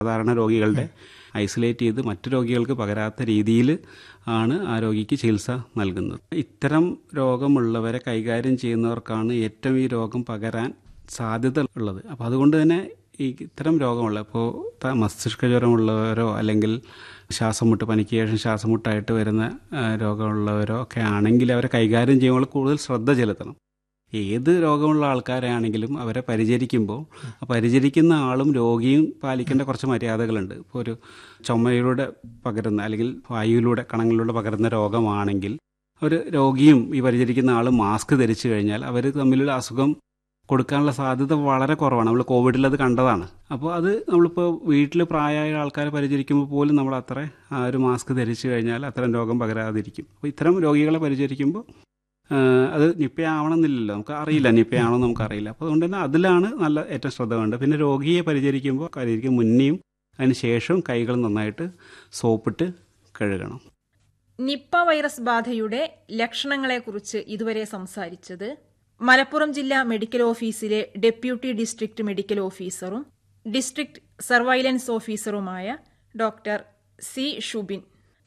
സാധാരണ രോഗികളുടെ ഐസൊലേറ്റ് ചെയ്ത് മറ്റു രോഗികൾക്ക് പകരാത്ത രീതിയിൽ ആണ് ആ രോഗിക്ക് ചികിത്സ നൽകുന്നത് ഇത്തരം രോഗമുള്ളവരെ കൈകാര്യം ചെയ്യുന്നവർക്കാണ് ഏറ്റവും ഈ രോഗം പകരാൻ സാധ്യത ഉള്ളത് അപ്പോൾ അതുകൊണ്ട് തന്നെ ഈ ഇത്തരം രോഗമുള്ള ഇപ്പോൾ മസ്തിഷ്ക ജ്വരമുള്ളവരോ അല്ലെങ്കിൽ ശ്വാസം മുട്ട് പനിക്ക് ശേഷം ശ്വാസം മുട്ടായിട്ട് വരുന്ന ആ, രോഗമുള്ളവരോ ഒക്കെ ആണെങ്കിൽ അവരെ കൈകാര്യം ചെയ്യുമ്പോൾ കൂടുതൽ ശ്രദ്ധ ചെലുത്തണം ഏത് രോഗമുള്ള ആൾക്കാരാണെങ്കിലും അവരെ പരിചരിക്കുമ്പോൾ ആ പരിചരിക്കുന്ന ആളും രോഗിയും പാലിക്കേണ്ട കുറച്ച് മര്യാദകളുണ്ട് ഇപ്പോൾ ഒരു ചുമയിലൂടെ പകരുന്ന അല്ലെങ്കിൽ വായുവിലൂടെ കണങ്ങളിലൂടെ പകരുന്ന രോഗമാണെങ്കിൽ ഒരു രോഗിയും ഈ പരിചരിക്കുന്ന ആളും മാസ്ക് ധരിച്ചു കഴിഞ്ഞാൽ അവർ തമ്മിലുള്ള അസുഖം കൊടുക്കാനുള്ള സാധ്യത വളരെ കുറവാണ് നമ്മൾ കോവിഡിൽ അത് കണ്ടതാണ് അപ്പോൾ അത് നമ്മളിപ്പോൾ വീട്ടിൽ പ്രായമായ ആൾക്കാരെ പരിചരിക്കുമ്പോൾ പോലും നമ്മൾ അത്ര ആ ഒരു മാസ്ക് ധരിച്ചു കഴിഞ്ഞാൽ അത്തരം രോഗം പകരാതിരിക്കും അപ്പോൾ ഇത്തരം രോഗികളെ പരിചരിക്കുമ്പോൾ ആ, അത് നിപ്പയാവണമെന്നില്ലല്ലോ നമുക്ക് അറിയില്ല നിപ്പയാണോ നമുക്ക് അറിയില്ല അപ്പോൾ അതുകൊണ്ട് തന്നെ അതിലാണ് നല്ല ഏറ്റവും ശ്രദ്ധ വേണ്ടത് പിന്നെ രോഗിയെ പരിചരിക്കുമ്പോൾ പരിചരിക്കും മുന്നേയും അതിന് ശേഷവും കൈകൾ നന്നായിട്ട് സോപ്പിട്ട് കഴുകണം നിപ്പ വൈറസ് ബാധയുടെ ലക്ഷണങ്ങളെക്കുറിച്ച് ഇതുവരെ സംസാരിച്ചത് മലപ്പുറം ജില്ലാ മെഡിക്കൽ ഓഫീസിലെ ഡെപ്യൂട്ടി ഡിസ്ട്രിക്ട് മെഡിക്കൽ ഓഫീസറും ഡിസ്ട്രിക്ട് സർവൈലൻസ് ഓഫീസറുമായ doctor C Shubin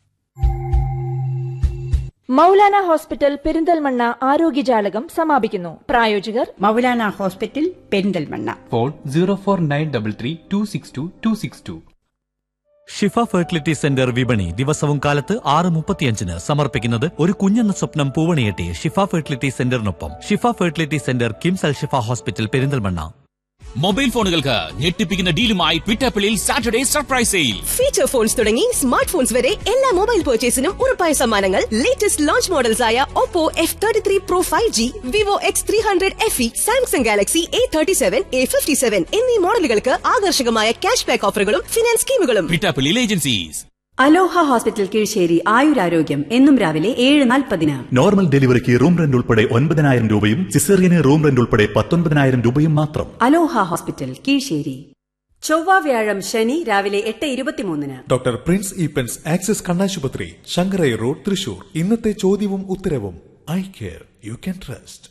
Moulana hospital Perinthalmanna ആരോഗ്യജാലകം സമാപിക്കുന്നു പ്രായോജകർ Moulana hospital Perinthalmanna phone zero four nine double three two six two two six two Shifa fertility centre വിപണി ദിവസവും കാലത്ത് ആറ് മുപ്പത്തിയഞ്ചിന് സമർപ്പിക്കുന്നത് ഒരു കുഞ്ഞെന്ന സ്വപ്നം പൂവണിയെട്ടി ഷിഫ ഫെർട്ടിലിറ്റി സെന്ററിനൊപ്പം Shifa fertility centre KIMS Al Shifa hospital Perinthalmanna mobile ഫോണുകൾക്ക് ഞെട്ടിപ്പിക്കുന്ന ഡീലുമായി ട്വിറ്റപ്പിളിൽ Saturday surprise sale feature phones തുടങ്ങി സ്മാർട്ട് ഫോൺസ് വരെ എല്ലാ മൊബൈൽ പർച്ചേസിനും ഉറപ്പായ സമ്മാനങ്ങൾ ലേറ്റസ്റ്റ് ലോഞ്ച് മോഡൽസ് ആയ Oppo F thirty three pro five G Vivo X three hundred F E Samsung Galaxy A thirty seven A fifty seven എന്നീ മോഡലുകൾക്ക് ആകർഷകമായ ക്യാഷ് ബാക്ക് ഓഫറുകളും ഫിനാൻസ് സ്കീമുകളും ട്വിറ്റപ്പിളിൽ ഏജൻസീസ് അലോഹ ഹോസ്പിറ്റൽ കീഴ്ശ്ശേരി ആയുരാരോഗ്യം എന്നും രാവിലെ ഏഴ് നാൽപ്പതിന് നോർമൽ ഡെലിവറിക്ക് റൂം റെന്റ് ഉൾപ്പെടെ ഒൻപതിനായിരം രൂപയും സിസേറിയന് റൂം റെന്റ് ഉൾപ്പെടെ പത്തൊൻപതിനായിരം രൂപയും മാത്രം അലോഹ ഹോസ്പിറ്റൽ കീഴ്ശ്ശേരി ചൊവ്വ വ്യാഴം ശനി രാവിലെ എട്ട് ഇരുപത്തിമൂന്നിന് ഡോക്ടർ പ്രിൻസ് ഈപ്പൻസ് ആക്സിസ് കണ്ണാശുപത്രി ശങ്കരൈ റോഡ് തൃശൂർ ഇന്നത്തെ ചോദ്യവും ഉത്തരവും I care you can trust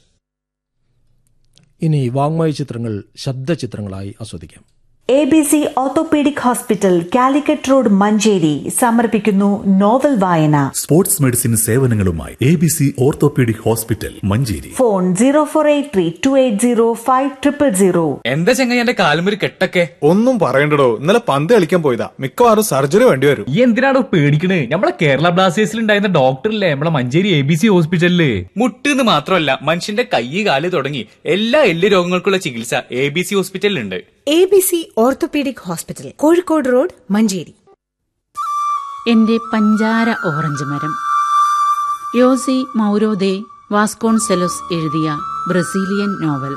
ഇനി വാങ്മയ ചിത്രങ്ങൾ ശബ്ദചിത്രങ്ങളായി ആസ്വദിക്കാം A B C orthopaedic hospital Calicut road Manjeri സമർപ്പിക്കുന്നു നോവൽ വായന സ്പോർട്സ് മെഡിസിൻ സേവനങ്ങളുമായി A B C orthopaedic hospital Manjeri phone zero four eight three two eight zero five triple zero എന്താ ചെങ്ങ എന്റെ കാലുമൊരു കെട്ടൊക്കെ ഒന്നും പറയണ്ടടോ ഇന്നലെ പന്ത് കളിക്കാൻ പോയതാ മിക്കവാറും സർജറി വേണ്ടി വരും ഈ എന്തിനാണോ പേടിക്കണേ നമ്മളെ കേരള ബ്ലാസ്റ്റേഴ്സിൽ ഉണ്ടായിരുന്ന ഡോക്ടറില്ലേ നമ്മളെ മഞ്ചേരി എ ബി സി ഹോസ്പിറ്റലില് മുട്ടെന്ന് മാത്രമല്ല മനുഷ്യന്റെ കൈ കാല് തുടങ്ങി എല്ലാ എല്ല് രോഗങ്ങൾക്കുള്ള ചികിത്സ എ ബി സി ഹോസ്പിറ്റലിലുണ്ട് A B C orthopaedic hospital Kozhikode road Manjeri എന്റെ പഞ്ചാര ഓറഞ്ച് മരം യോസി മൗരോദെ വാസ്കോൺസെലോസ് എഴുതിയ ബ്രസീലിയൻ നോവൽ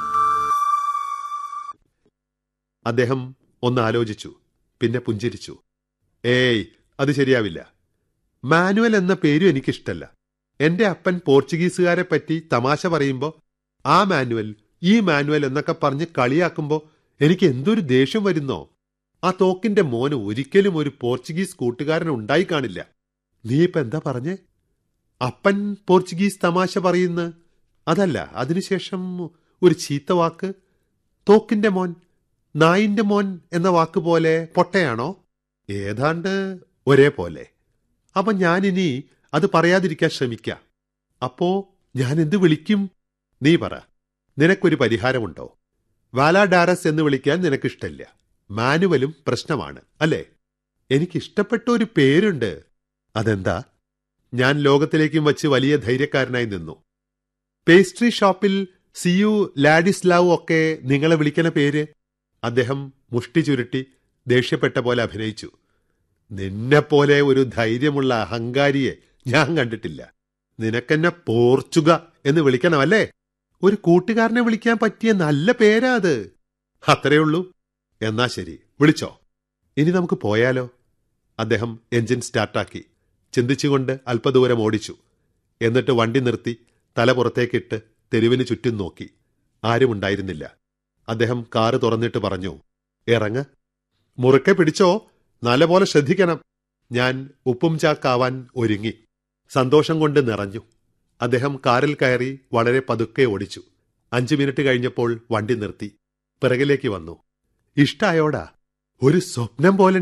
അദ്ദേഹം ഒന്ന് ആലോചിച്ചു പിന്നെ പുഞ്ചിരിച്ചു ഏയ് അത് ശരിയാവില്ല മാനുവൽ എന്ന പേരും എനിക്കിഷ്ടല്ല എന്റെ അപ്പൻ പോർച്ചുഗീസുകാരെ പറ്റി തമാശ പറയുമ്പോ ആ മാനുവൽ ഈ മാനുവൽ എന്നൊക്കെ പറഞ്ഞ് കളിയാക്കുമ്പോ എനിക്ക് എന്തൊരു ദേഷ്യം വരുന്നോ ആ തോക്കിന്റെ മോന് ഒരിക്കലും ഒരു പോർച്ചുഗീസ് കൂട്ടുകാരൻ ഉണ്ടായി കാണില്ല നീ ഇപ്പൊ എന്താ പറഞ്ഞേ അപ്പൻ പോർച്ചുഗീസ് തമാശ പറയുന്ന അതല്ല അതിനുശേഷം ഒരു ചീത്ത വാക്ക് തോക്കിന്റെ മോൻ നായിന്റെ മോൻ എന്ന വാക്ക് പോലെ പൊട്ടയാണോ ഏതാണ്ട് ഒരേപോലെ അപ്പൊ ഞാനിനി അത് പറയാതിരിക്കാൻ ശ്രമിക്കാം അപ്പോ ഞാൻ എന്ത് വിളിക്കും നീ പറ നിനക്കൊരു പരിഹാരമുണ്ടോ വാലാഡാരസ് എന്ന് വിളിക്കാൻ നിനക്കിഷ്ടല്ല മാനുവലും പ്രശ്നമാണ് അല്ലേ എനിക്കിഷ്ടപ്പെട്ട ഒരു പേരുണ്ട് അതെന്താ ഞാൻ ലോകത്തിലേക്കും വച്ച് വലിയ ധൈര്യക്കാരനായി നിന്നു പേസ്ട്രി ഷോപ്പിൽ സിയു ലാഡിസ്ലാവു ഒക്കെ നിങ്ങളെ വിളിക്കണ പേര് അദ്ദേഹം മുഷ്ടി ചുരുട്ടി ദേഷ്യപ്പെട്ട പോലെ അഭിനയിച്ചു നിന്നെപ്പോലെ ഒരു ധൈര്യമുള്ള അഹങ്കാരിയെ ഞാൻ കണ്ടിട്ടില്ല നിനക്കെന്നെ പോർച്ചുഗ എന്ന് വിളിക്കണമല്ലേ ഒരു കൂട്ടുകാരനെ വിളിക്കാൻ പറ്റിയ നല്ല പേരാ അത് അത്രേ ഉള്ളൂ എന്നാ ശരി വിളിച്ചോ ഇനി നമുക്ക് പോയാലോ അദ്ദേഹം എഞ്ചിൻ സ്റ്റാർട്ടാക്കി ചിന്തിച്ചുകൊണ്ട് അല്പദൂരം ഓടിച്ചു എന്നിട്ട് വണ്ടി നിർത്തി തല പുറത്തേക്കിട്ട് തെരുവിന് ചുറ്റും നോക്കി ആരുമുണ്ടായിരുന്നില്ല അദ്ദേഹം കാറ് തുറന്നിട്ട് പറഞ്ഞു ഇറങ്ങ് മുറുക്കെ പിടിച്ചോ നല്ലപോലെ ശ്രദ്ധിക്കണം ഞാൻ ഉപ്പും ചാക്കാവാൻ ഒരുങ്ങി സന്തോഷം കൊണ്ട് നിറഞ്ഞു അദ്ദേഹം കാറിൽ കയറി വളരെ പതുക്കെ ഓടിച്ചു അഞ്ചു മിനിറ്റ് കഴിഞ്ഞപ്പോൾ വണ്ടി നിർത്തി പിറകിലേക്ക് വന്നു ഇഷ്ടായോടാ ഒരു സ്വപ്നം പോലെ